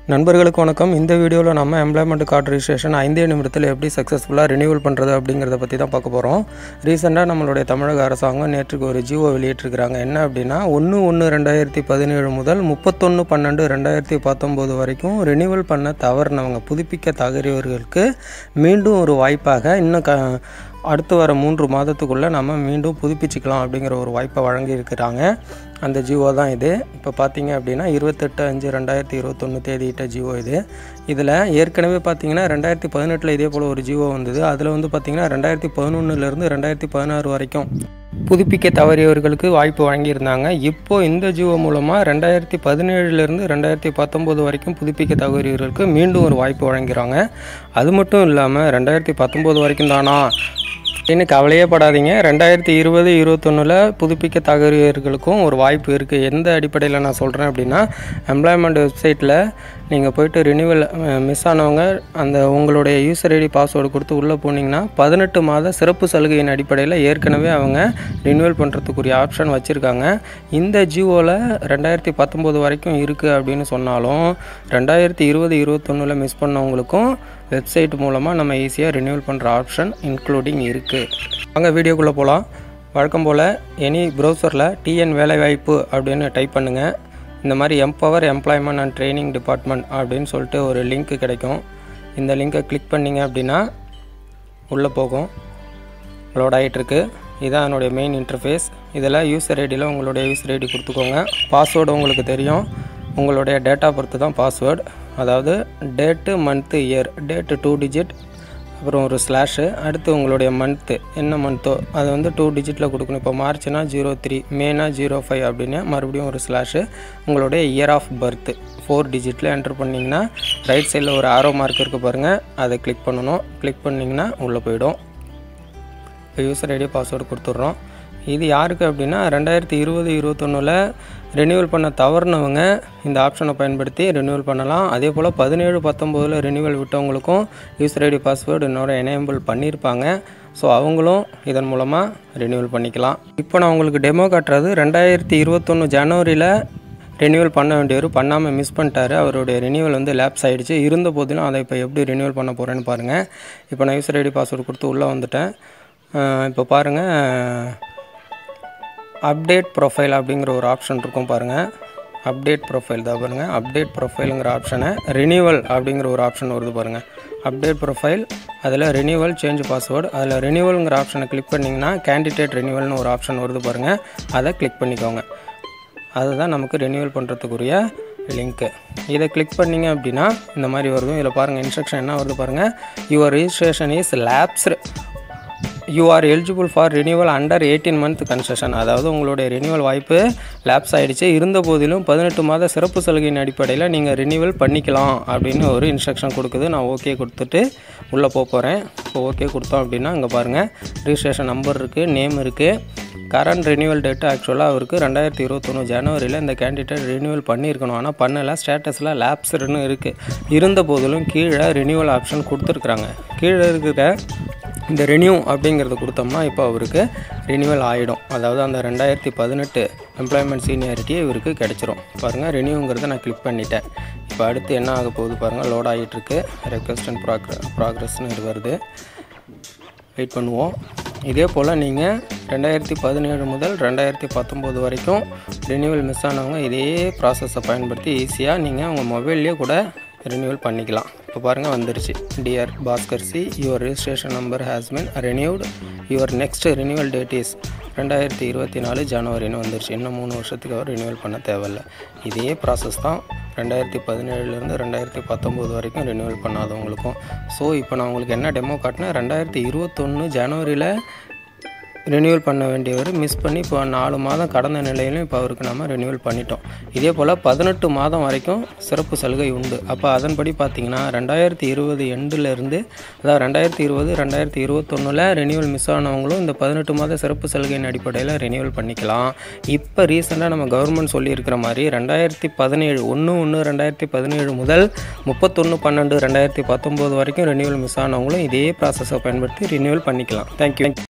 நண்பர்களுக்கு வணக்கம் இந்த வீடியோவில் நம்ம எம்ப்ளாய்மெண்ட் கார்டு ரிஜிஸ்ட்ரேஷன் ஐந்தே நிமிடத்தில் எப்படி சக்ஸஸ்ஃபுல்லாக ரினியூவல் பண்ணுறது அப்படிங்கிறத பற்றி தான் பார்க்க போகிறோம் ரீசெண்டாக நம்மளுடைய தமிழக அரசாங்கம் நேற்றுக்கு ஒரு ஜிஓ வெளியிட்டிருக்கிறாங்க என்ன அப்படின்னா ஒன்று ஒன்று ரெண்டாயிரத்தி பதினேழு முதல் முப்பத்தொன்று பன்னெண்டு ரெண்டாயிரத்தி பத்தொம்போது வரைக்கும் ரினியூவல் பண்ண தவறினவங்க புதுப்பிக்க தவறியவர்களுக்கு மீண்டும் ஒரு வாய்ப்பாக இன்னும் க அடுத்து வர மூன்று மாதத்துக்குள்ளே நம்ம மீண்டும் புதுப்பிச்சுக்கலாம் அப்படிங்கிற ஒரு வாய்ப்பை வழங்கியிருக்கிறாங்க அந்த ஜிஓ தான் இது இப்போ பார்த்தீங்க அப்படின்னா இருபத்தெட்டு அஞ்சு ரெண்டாயிரத்தி இருபத்தொன்று தேதியிட்ட ஜிஓ இது இதில் ஏற்கனவே பார்த்தீங்கன்னா ரெண்டாயிரத்தி பதினெட்டில் இதே போல் ஒரு ஜிஓ வந்தது அதில் வந்து பார்த்தீங்கன்னா ரெண்டாயிரத்தி பதினொன்றுலேருந்து ரெண்டாயிரத்தி பதினாறு வரைக்கும் புதுப்பிக்க தவறியவர்களுக்கு வாய்ப்பு வழங்கியிருந்தாங்க இப்போ இந்த ஜிஓ மூலமாக ரெண்டாயிரத்தி பதினேழுலேருந்து ரெண்டாயிரத்தி பத்தொம்போது வரைக்கும் புதுப்பிக்க தவறியவர்களுக்கு மீண்டும் ஒரு வாய்ப்பு வழங்கிறாங்க அது மட்டும் இல்லாமல் ரெண்டாயிரத்தி பத்தொம்போது வரைக்கும் தானா அப்படின்னு கவலையே படாதீங்க ரெண்டாயிரத்தி இருபது இருபத்தொன்னில் புதுப்பிக்க தகவல்களுக்கும் ஒரு வாய்ப்பு இருக்குது எந்த அடிப்படையில் நான் சொல்கிறேன் அப்படின்னா எம்ப்ளாய்மெண்ட் வெப்சைட்டில் நீங்கள் போயிட்டு ரினியூவல் மிஸ் ஆனவங்க அந்த உங்களுடைய யூசர் ஐடி பாஸ்வேர்டு கொடுத்து உள்ளே போனீங்கன்னா பதினெட்டு மாத சிறப்பு சலுகையின் அடிப்படையில் ஏற்கனவே அவங்க ரினியூவல் பண்ணுறதுக்குரிய ஆப்ஷன் வச்சுருக்காங்க இந்த ஜியோவில் ரெண்டாயிரத்தி பத்தொம்போது வரைக்கும் இருக்குது அப்படின்னு சொன்னாலும் ரெண்டாயிரத்தி இருபது இருபத்தொன்னில் மிஸ் பண்ணவங்களுக்கும் வெப்சைட் மூலமாக நம்ம ஈஸியாக ரினியூவல் பண்ணுற ஆப்ஷன் இன்க்ளூடிங் இருக்குது வாங்க வீடியோக்குள்ளே போகலாம் வழக்கம் போல் எனி ப்ரௌசரில் டிஎன் வேலைவாய்ப்பு அப்படின்னு டைப் பண்ணுங்கள் இந்த மாதிரி empower employment and training department அப்படின்னு சொல்லிட்டு ஒரு லிங்க் கிடைக்கும் இந்த லிங்கை கிளிக் பண்ணிங்க அப்படின்னா உள்ளே போகும் லோட் ஆகிட்டுருக்கு இதான் என்னுடைய மெயின் இன்டர்ஃபேஸ் இதில் யூசர் ஐடியில் உங்களுடைய யூசர் ஐடி கொடுத்துக்கோங்க பாஸ்வேர்டு உங்களுக்கு தெரியும் உங்களுடைய டேட்டா பொறுத்து தான் பாஸ்வேர்டு அதாவது date month year date two digit அப்புறம் ஒரு ஸ்லாஷு அடுத்து உங்களுடைய மந்த்து என்ன மந்த்தோ அதை வந்து டூ டிஜிட்டில் கொடுக்கணும் இப்போ மார்ச்னா ஜீரோ த்ரீ மேனா ஜீரோ ஃபைவ் அப்படின்னு மறுபடியும் ஒரு ஸ்லாஷு உங்களுடைய இயர் ஆஃப் பர்த்து ஃபோர் டிஜிட்டில் என்டர் பண்ணிங்கன்னா ரைட் சைடில் ஒரு ஆரோ மார்க் இருக்குது பாருங்கள் அதை கிளிக் பண்ணணும் கிளிக் பண்ணிங்கன்னா உள்ளே போயிடும் இப்போ யூசர் ஐடி பாஸ்வேர்டு கொடுத்துட்றோம் இது யாருக்கு அப்படின்னா ரெண்டாயிரத்தி இருபது இருபத்தொன்னில் ரினியூவல் பண்ண தவறுனவங்க இந்த ஆப்ஷனை பயன்படுத்தி ரினியூவல் பண்ணலாம் அதே போல் பதினேழு பத்தொம்போதில் ரினியூவல் விட்டவங்களுக்கும் யூசர் ஐடி பாஸ்வேர்டு இன்னொரு எனேபிள் பண்ணியிருப்பாங்க ஸோ அவங்களும் இதன் மூலமாக ரினியூவல் பண்ணிக்கலாம் இப்போ நான் உங்களுக்கு டெமோ காட்டுறது ரெண்டாயிரத்தி இருபத்தொன்று ஜனவரியில் ரினியூவல் பண்ண வேண்டியவர் பண்ணாமல் மிஸ் பண்ணிட்டாரு அவருடைய ரினியூவல் வந்து லேப்ஸ் ஆகிடுச்சு இருந்த போதிலும் அதை இப்போ எப்படி ரினியூவல் பண்ண போகிறேன்னு பாருங்கள் இப்போ நான் யூசர் ஐடி பாஸ்வேர்டு கொடுத்து உள்ளே வந்துட்டேன் இப்போ பாருங்கள் அப்டேட் ப்ரொஃபைல் அப்படிங்கிற ஒரு ஆப்ஷன் இருக்கும் பாருங்கள் அப்டேட் ப்ரொஃபைல் தான் பாருங்கள் அப்டேட் ப்ரொஃபைலுங்கிற ஆப்ஷனை ரினியூவல் அப்படிங்கிற ஒரு ஆப்ஷன் வருது பாருங்கள் அப்டேட் ப்ரொஃபைல் அதில் ரினியூவல் சேஞ்ச் பாஸ்வேர்டு அதில் ரினியூவல்ங்கிற ஆப்ஷனை கிளிக் பண்ணிங்கன்னா கேண்டிடேட் ரினியூவல்னு ஒரு ஆப்ஷன் வருது பாருங்கள் அதை கிளிக் பண்ணிக்கோங்க அதுதான் நமக்கு ரினியூவல் பண்ணுறதுக்குரிய லிங்க்கு இதை கிளிக் பண்ணிங்க அப்படின்னா இந்த மாதிரி வருது இதில் பாருங்கள் இன்ஸ்ட்ரக்ஷன் என்ன வருது பாருங்கள் your registration is lapsed you are eligible for renewal under eighteen month concession அதாவது உங்களுடைய ரினியூவல் வாய்ப்பு லேப்ஸ் ஆகிடுச்சு இருந்த போதிலும் பதினெட்டு மாத சிறப்பு சலுகையின் அடிப்படையில் நீங்கள் ரினியூவல் பண்ணிக்கலாம் அப்படின்னு ஒரு இன்ஸ்ட்ரக்ஷன் கொடுக்குது நான் ஓகே கொடுத்துட்டு உள்ளே போக போகிறேன் இப்போ ஓகே கொடுத்தோம் அப்படின்னா இங்கே பாருங்கள் ரிஜிஸ்ட்ரேஷன் நம்பர் இருக்குது நேம் இருக்குது கரண்ட் ரினியூவல் டேட்டு ஆக்சுவலாக அவருக்கு ரெண்டாயிரத்தி இருபத்தொன்று ஜனவரியில் இந்த கேண்டிடேட் ரினியூவல் பண்ணியிருக்கணும் ஆனால் பண்ணலை ஸ்டேட்டஸில் லேப்ஸ்டுன்னு இருக்குது இருந்த போதிலும் கீழே ரினியூவல் ஆப்ஷன் கொடுத்துருக்குறாங்க கீழே இருக்கிற இந்த ரெனியூ அப்படிங்கிறது கொடுத்தோம்னா இப்போ அவருக்கு ரினியூவல் ஆகிடும் அதாவது அந்த ரெண்டாயிரத்தி பதினெட்டு எம்ப்ளாய்மெண்ட் சீனியாரிட்டி இவருக்கு கிடச்சிரும் பாருங்கள் ரெனியூங்கிறத நான் கிளிக் பண்ணிட்டேன் இப்போ அடுத்து என்ன ஆக போகுது பாருங்கள் லோட் ஆகிட்டுருக்கு ரெக்வஸ்ட் அண்ட் ப்ராக்ர ப்ராக்ரஸ்னு இது வருது வெயிட் பண்ணுவோம் இதே போல் நீங்கள் ரெண்டாயிரத்தி பதினேழு முதல் ரெண்டாயிரத்தி பத்தொம்போது வரைக்கும் ரினியூவல் மிஸ் ஆனவங்க இதே ப்ராசஸை பயன்படுத்தி ஈஸியாக நீங்கள் உங்கள் மொபைல்லேயே கூட ரினியூவல் பண்ணிக்கலாம் இப்போ பாருங்கள் வந்துருச்சு dear Bhaskar C your registration number has been renewed your next renewal date is ரெண்டாயிரத்தி இருபத்தி நாலு ஜனவரின்னு வந்துருச்சு இன்னும் மூணு வருஷத்துக்கு அவர் ரினியூவல் பண்ண தேவையில்ல இதே ப்ராசஸ் தான் ரெண்டாயிரத்தி பதினேழுலேருந்து ரெண்டாயிரத்தி பத்தொம்போது வரைக்கும் ரினியூவல் பண்ணாதவங்களுக்கும் ஸோ இப்போ நான் உங்களுக்கு என்ன டெமோ காட்டினேன் ரெண்டாயிரத்தி இருபத்தொன்று ஜனவரியில் ரினியூவல் பண்ண வேண்டியவர் மிஸ் பண்ணி இப்போ நாலு மாதம் கடந்த நிலையிலும் இப்போ அவருக்கு நம்ம ரினியூவல் பண்ணிட்டோம் இதே போல் பதினெட்டு மாதம் வரைக்கும் சிறப்பு சலுகை உண்டு அப்போ அதன்படி பார்த்தீங்கன்னா ரெண்டாயிரத்தி இருபது எண்டுலேருந்து அதாவது ரெண்டாயிரத்தி இருபது ரெண்டாயிரத்தி இருபத்தொன்னில் ரினியூவல் மிஸ் ஆனவங்களும் இந்த பதினெட்டு மாத சிறப்பு சலுகையின் அடிப்படையில் ரினியூவல் பண்ணிக்கலாம் இப்போ ரீசெண்டாக நம்ம கவர்மெண்ட் சொல்லியிருக்கிற மாதிரி ரெண்டாயிரத்தி பதினேழு ஒன்று ஒன்று ரெண்டாயிரத்தி பதினேழு முதல் முப்பத்தொன்று பன்னெண்டு ரெண்டாயிரத்தி பத்தொம்போது வரைக்கும் ரினியூவல் மிஸ் ஆனவங்களும் இதே ப்ராசஸை பயன்படுத்தி ரினியூவல் பண்ணிக்கலாம் தேங்க்யூ